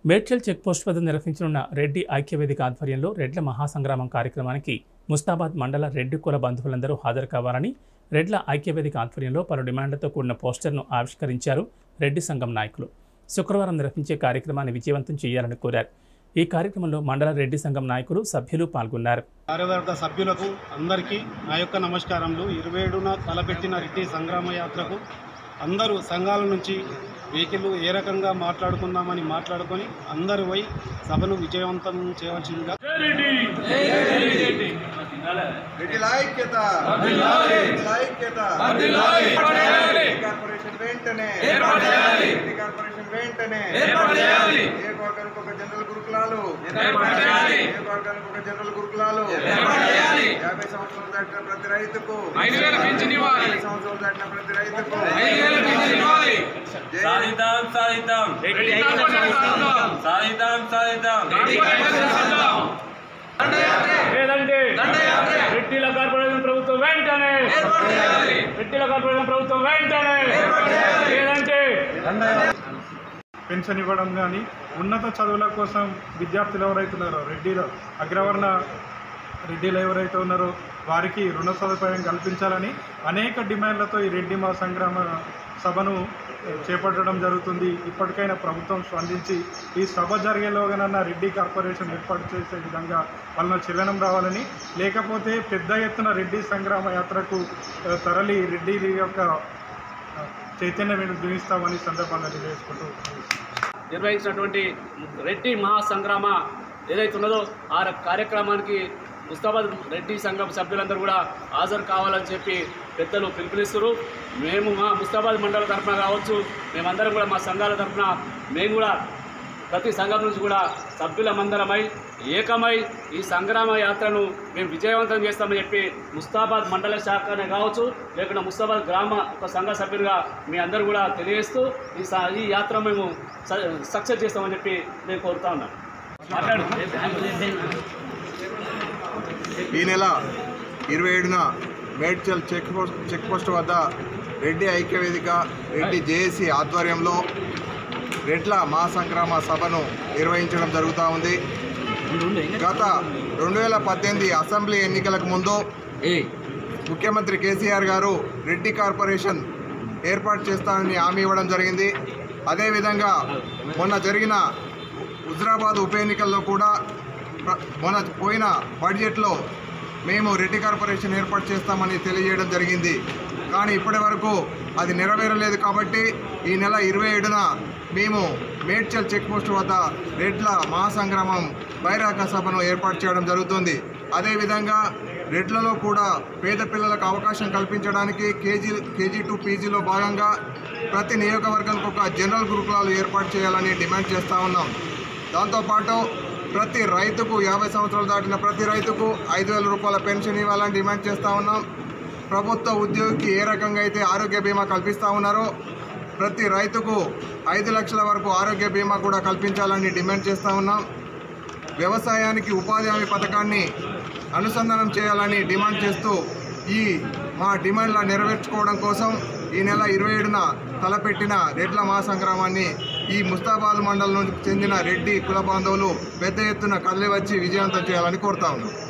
Medchal checkpost వద్ద నిర్వహించనున్న రెడ్డి ఐక్యవేదిక ఆధ్వర్యంలో రెడ్ల మహాసంగ్రామం కార్యక్రమానికి ముస్తాబాద్ మండల రెడ్డి కుల బంధువులందరూ హాజరు కావాలని రెడ్ల ఐక్యవేదిక ఆధ్వర్యంలో పలు డిమాండ్లతో కూడిన పోస్టర్ను ఆవిష్కరించారు రెడ్డి సంఘం నాయకులు శుక్రవారం నిర్వహించే కార్యక్రమాన్ని విజయవంతం చేయాలని కోరారు ఈ కార్యక్రమంలో మండల రెడ్డి సంఘం నాయకులు సభ్యులు పాల్గొన్నారు కార్యవర్గ సభ్యులకు అందరికీ నా యొక్క నమస్కారములు ఇరవై ఏడున తలపెట్టిన రెడ్డి సంగ్రామ యాత్రకు అందరూ సంఘాల నుంచి వెహికల్ ఏ రకంగా మాట్లాడుకుందామని మాట్లాడుకొని అందరూ పోయి సభను విజయవంతం చేయవలసిందిగా రెడ్డి ఐక్యత రెడ్డి ఐక్యత రెడ్డి కార్పొరేషన్ వెంటనే రెడ్డి కార్పొరేషన్ వెంటనే నియోజకవర్గానికి ఒక జనరల్ గురుకులాలు నియోజకవర్గానికి ఒక జనరల్ గురుకులాలు యాభై సంవత్సరాలు దాటిన ప్రతి రైతుకు యాభై సంవత్సరాలు దాటిన ప్రతి రైతుకు జై సాధిద్దాం సాధిద్దాం సాధిద్దాం సాధిద్దాం లేదంటే రెడ్డిల కార్పొరేషన్ ప్రభుత్వం వెంటనే రెడ్డిల కార్పొరేషన్ ప్రభుత్వం వెంటనే లేదంటే పెన్షన్ ఇవ్వడం కానీ ఉన్నత చదువుల కోసం విద్యార్థులు ఎవరైతే ఉన్నారో రెడ్డిలో అగ్రవర్ణ రెడ్డిలు ఎవరైతే ఉన్నారో వారికి రుణ సదుపాయం కల్పించాలని అనేక డిమాండ్లతో ఈ రెడ్డి మా సంగ్రామ సభను చేపట్టడం జరుగుతుంది ఇప్పటికైనా ప్రభుత్వం స్పందించి ఈ సభ జరిగేలోగానన్నా రెడ్డి కార్పొరేషన్ ఏర్పాటు చేసే విధంగా వాళ్ళ చిలనం రావాలని లేకపోతే పెద్ద ఎత్తున రెడ్డి సంగ్రామ యాత్రకు ఆ, తరలి రెడ్డి యొక్క ఆ, చైతన్యం దునిస్తామని సందర్భంగా తెలియజేసుకుంటూ నిర్వహించినటువంటి రెడ్డి మహాసంగ్రామ ఏదైతే ఉన్నదో ఆ కార్యక్రమానికి ముస్తాబాద్ రెడ్డి సంఘం సభ్యులందరూ కూడా హాజరు కావాలని చెప్పి పెద్దలు పిలుపునిస్తారు మేము మా ముస్తాబాద్ మండల తరఫున కావచ్చు మేమందరం కూడా మా సంఘాల తరఫున మేము కూడా ప్రతి సంఘం నుంచి కూడా సభ్యులమందరమై ఏకమై ఈ సంగ్రామ యాత్రను మేము విజయవంతం చేస్తామని చెప్పి ముస్తాబాద్ మండల శాఖనే కావచ్చు లేకుండా ముస్తాబాద్ గ్రామ ఒక సంఘ సభ్యులుగా మీ అందరూ కూడా తెలియజేస్తూ ఈ స- ఈ యాత్ర మేము స- సక్సెస్ చేస్తామని చెప్పి నేను కోరుతా ఉన్నాను మాట్లాడు ఈ నెల ఇరవై ఏడున Medchal check post check post వద్ద రెడ్డి ఐక్యవేదిక రెడ్డి జేఏసీ ఆధ్వర్యంలో రెడ్ల మహాసంగ్రామ సభను నిర్వహించడం జరుగుతూ ఉంది గత రెండు వేల పద్దెనిమిది అసెంబ్లీ ఎన్నికలకు ముందు ముఖ్యమంత్రి కేసీఆర్ గారు రెడ్డి కార్పొరేషన్ ఏర్పాటు చేస్తానని హామీ ఇవ్వడం జరిగింది అదేవిధంగా మొన్న జరిగిన హుజరాబాద్ ఉప ఎన్నికల్లో కూడా ప్ర- మొన్న పోయిన బడ్జెట్లో మేము రెడ్డి కార్పొరేషన్ ఏర్పాటు చేస్తామని తెలియజేయడం జరిగింది కానీ ఇప్పటి వరకు అది నెరవేరలేదు కాబట్టి ఈ నెల ఇరవై ఏడున మేము మేడ్చల్ చెక్ పోస్ట్ వద్ద రెడ్ల మహాసంగ్రామం బహిరంగ సభను ఏర్పాటు చేయడం జరుగుతుంది అదేవిధంగా రెడ్లలో కూడా పేద పిల్లలకు అవకాశం కల్పించడానికి కేజీ కేజీ టు పీజీలో భాగంగా ప్రతి నియోజకవర్గానికి ఒక జనరల్ గురుకులాలు ఏర్పాటు చేయాలని డిమాండ్ చేస్తూ ఉన్నాం దాంతోపాటు ప్రతి రైతుకు యాభై సంవత్సరాలు దాటిన ప్రతి రైతుకు ఐదు వేల రూపాయల పెన్షన్ ఇవ్వాలని డిమాండ్ చేస్తూ ఉన్నాం ప్రభుత్వ ఉద్యోగికి ఏ రకంగా అయితే ఆరోగ్య బీమా కల్పిస్తూ ఉన్నారో ప్రతి రైతుకు ఐదు లక్షల వరకు ఆరోగ్య బీమా కూడా కల్పించాలని డిమాండ్ చేస్తూ ఉన్నాం వ్యవసాయానికి ఉపాధి హామీ పథకాన్ని అనుసంధానం చేయాలని డిమాండ్ చేస్తూ ఈ మా డిమాండ్ల నెరవేర్చుకోవడం కోసం ఈ నెల ఇరవై ఏడున తలపెట్టిన రెడ్ల మహాసంగ్రామాన్ని ఈ ముస్తాబాద్ మండలం నుంచి చెందిన రెడ్డి కుల బాంధవులు పెద్ద ఎత్తున కదిలి వచ్చి విజయవంతం చేయాలని కోరుతా ఉన్నాం